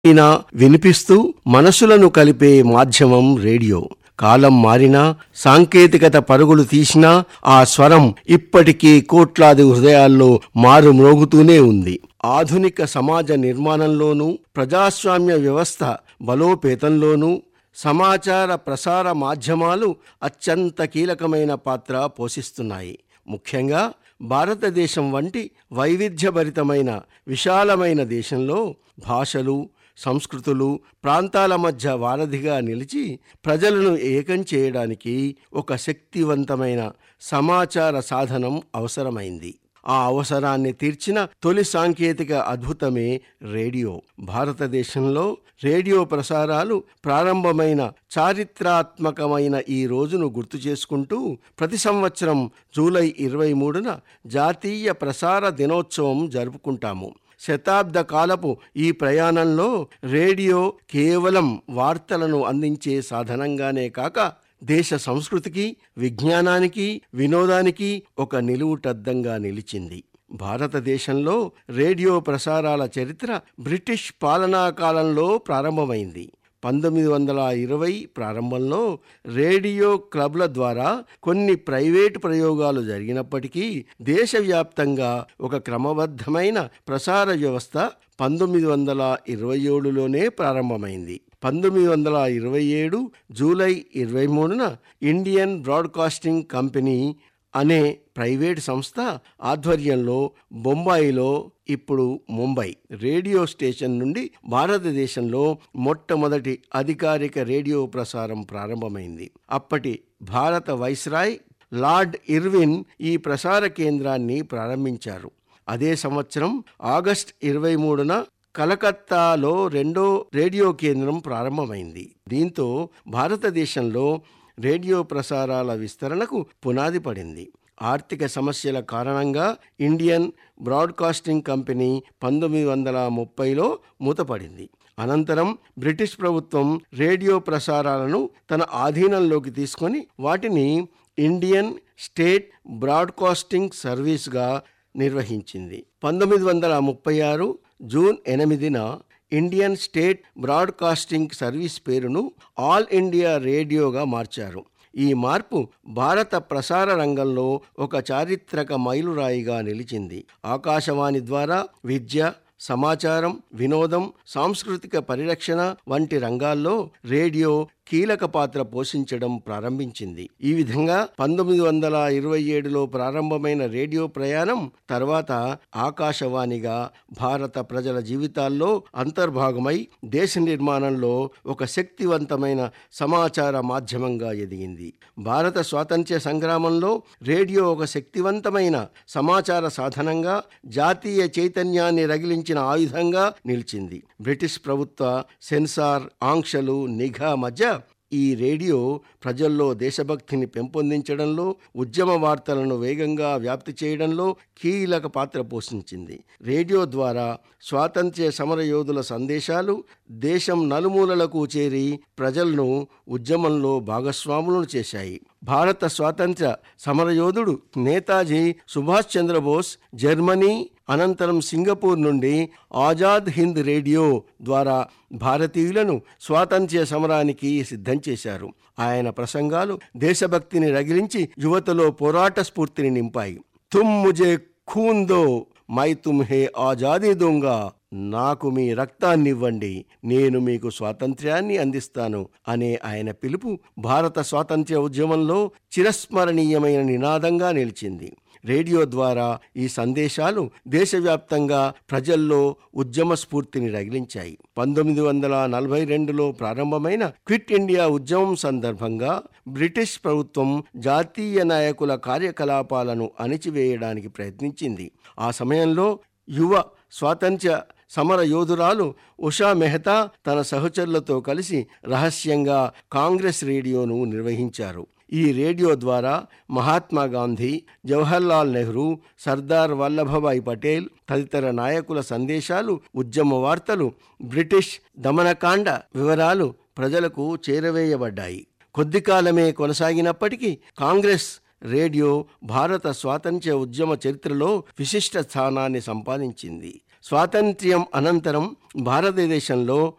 అయినా వినిపిస్తూ మనసులను కలిపే మాధ్యమం రేడియో కాలం మారినా సాంకేతికత పరుగులు తీసినా ఆ స్వరం ఇప్పటికీ కోట్లాది హృదయాల్లో మారు మ్రోగుతూనే ఉంది ఆధునిక సమాజ నిర్మాణంలోనూ ప్రజాస్వామ్య వ్యవస్థ బలోపేతంలోనూ సమాచార ప్రసార మాధ్యమాలు అత్యంత కీలకమైన పాత్ర పోషిస్తున్నాయి ముఖ్యంగా భారతదేశం వంటి వైవిధ్యభరితమైన విశాలమైన దేశంలో భాషలు సంస్కృతులు ప్రాంతాల మధ్య వారధిగా నిలిచి ప్రజలను ఏకం చేయడానికి ఒక శక్తివంతమైన సమాచార సాధనం అవసరమైంది ఆ అవసరాన్ని తీర్చిన తొలి సాంకేతిక అద్భుతమే రేడియో భారతదేశంలో రేడియో ప్రసారాలు ప్రారంభమైన చారిత్రాత్మకమైన ఈ రోజును గుర్తు చేసుకుంటూ ప్రతి సంవత్సరం జూలై ఇరవై మూడున జాతీయ ప్రసార దినోత్సవం జరుపుకుంటాము శతాబ్ద కాలపు ఈ ప్రయాణంలో రేడియో కేవలం వార్తలను అందించే సాధనంగానే కాక దేశ సంస్కృతికి విజ్ఞానానికి వినోదానికి ఒక నిలువుటద్దంగా నిలిచింది భారతదేశంలో రేడియో ప్రసారాల చరిత్ర బ్రిటిష్ పాలనా కాలంలో ప్రారంభమైంది పంతొమ్మిది వందల ఇరవై ప్రారంభంలో రేడియో క్లబ్ల ద్వారా కొన్ని ప్రైవేటు ప్రయోగాలు జరిగినప్పటికీ దేశవ్యాప్తంగా ఒక క్రమబద్ధమైన ప్రసార వ్యవస్థ పంతొమ్మిది వందల ఇరవై ఏడులోనే ప్రారంభమైంది పంతొమ్మిది వందల ఇరవై ఏడు జూలై ఇరవై మూడున ఇండియన్ బ్రాడ్కాస్టింగ్ కంపెనీ అనే ప్రైవేట్ సంస్థ ఆధ్వర్యంలో బొంబాయిలో ఇప్పుడు ముంబై రేడియో స్టేషన్ నుండి భారతదేశంలో మొట్టమొదటి అధికారిక రేడియో ప్రసారం ప్రారంభమైంది అప్పటి భారత వైస్రాయ్ లార్డ్ ఇర్విన్ ఈ ప్రసార కేంద్రాన్ని ప్రారంభించారు అదే సంవత్సరం ఆగస్ట్ ఇరవై మూడున కలకత్తాలో రెండో రేడియో కేంద్రం ప్రారంభమైంది దీంతో భారతదేశంలో రేడియో ప్రసారాల విస్తరణకు పునాది పడింది ఆర్థిక సమస్యల కారణంగా ఇండియన్ బ్రాడ్కాస్టింగ్ కంపెనీ పంతొమ్మిది వందల ముప్పైలో మూతపడింది అనంతరం బ్రిటిష్ ప్రభుత్వం రేడియో ప్రసారాలను తన ఆధీనంలోకి తీసుకొని వాటిని ఇండియన్ స్టేట్ బ్రాడ్కాస్టింగ్ సర్వీస్గా నిర్వహించింది పంతొమ్మిది వందల ముప్పై ఆరు జూన్ ఎనిమిదిన ఇండియన్ స్టేట్ బ్రాడ్కాస్టింగ్ సర్వీస్ పేరును ఆల్ ఇండియా రేడియోగా మార్చారు ఈ మార్పు భారత ప్రసార రంగంలో ఒక చారిత్రక మైలురాయిగా నిలిచింది ఆకాశవాణి ద్వారా విద్య సమాచారం వినోదం సాంస్కృతిక పరిరక్షణ వంటి రంగాల్లో రేడియో కీలక పాత్ర పోషించడం ప్రారంభించింది ఈ విధంగా పంతొమ్మిది వందల ఇరవై ఏడులో ప్రారంభమైన రేడియో ప్రయాణం తర్వాత ఆకాశవాణిగా భారత ప్రజల జీవితాల్లో అంతర్భాగమై దేశ నిర్మాణంలో ఒక శక్తివంతమైన సమాచార మాధ్యమంగా ఎదిగింది భారత స్వాతంత్ర్య సంగ్రామంలో రేడియో ఒక శక్తివంతమైన సమాచార సాధనంగా జాతీయ చైతన్యాన్ని రగిలించిన ఆయుధంగా నిలిచింది బ్రిటిష్ ప్రభుత్వ సెన్సార్ ఆంక్షలు నిఘా మధ్య ఈ రేడియో ప్రజల్లో దేశభక్తిని పెంపొందించడంలో ఉద్యమ వార్తలను వేగంగా వ్యాప్తి చేయడంలో కీలక పాత్ర పోషించింది రేడియో ద్వారా స్వాతంత్ర్య సమరయోధుల సందేశాలు దేశం నలుమూలలకు చేరి ప్రజలను ఉద్యమంలో భాగస్వాములను చేశాయి భారత స్వాతంత్ర్య సమరయోధుడు నేతాజీ సుభాష్ చంద్రబోస్ జర్మనీ అనంతరం సింగపూర్ నుండి ఆజాద్ హింద్ రేడియో ద్వారా భారతీయులను స్వాతంత్ర్య సమరానికి సిద్ధం చేశారు ఆయన ప్రసంగాలు దేశభక్తిని రగిలించి యువతలో పోరాట స్ఫూర్తిని నింపాయి తుమ్ ముజే ఖూన్ దో మై తుమ్ హే ఆజాదీ దొంగ నాకు మీ రక్తాన్నివ్వండి నేను మీకు స్వాతంత్ర్యాన్ని అందిస్తాను అనే ఆయన పిలుపు భారత స్వాతంత్ర్య ఉద్యమంలో చిరస్మరణీయమైన నినాదంగా నిలిచింది రేడియో ద్వారా ఈ సందేశాలు దేశవ్యాప్తంగా ప్రజల్లో ఉద్యమ స్ఫూర్తిని రగిలించాయి పంతొమ్మిది వందల నలభై రెండులో ప్రారంభమైన క్విట్ ఇండియా ఉద్యమం సందర్భంగా బ్రిటిష్ ప్రభుత్వం జాతీయ నాయకుల కార్యకలాపాలను అణిచివేయడానికి ప్రయత్నించింది ఆ సమయంలో యువ స్వాతంత్ర్య సమర యోధురాలు ఉషా మెహతా తన సహచరులతో కలిసి రహస్యంగా కాంగ్రెస్ రేడియోను నిర్వహించారు ఈ రేడియో ద్వారా మహాత్మా గాంధీ జవహర్లాల్ నెహ్రూ సర్దార్ వల్లభభాయ్ పటేల్ తదితర నాయకుల సందేశాలు ఉద్యమ వార్తలు బ్రిటిష్ దమనకాండ వివరాలు ప్రజలకు చేరవేయబడ్డాయి కొద్ది కాలమే కొనసాగినప్పటికీ కాంగ్రెస్ రేడియో భారత స్వాతంత్ర్య ఉద్యమ చరిత్రలో విశిష్ట స్థానాన్ని సంపాదించింది స్వాతంత్ర్యం అనంతరం భారతదేశంలో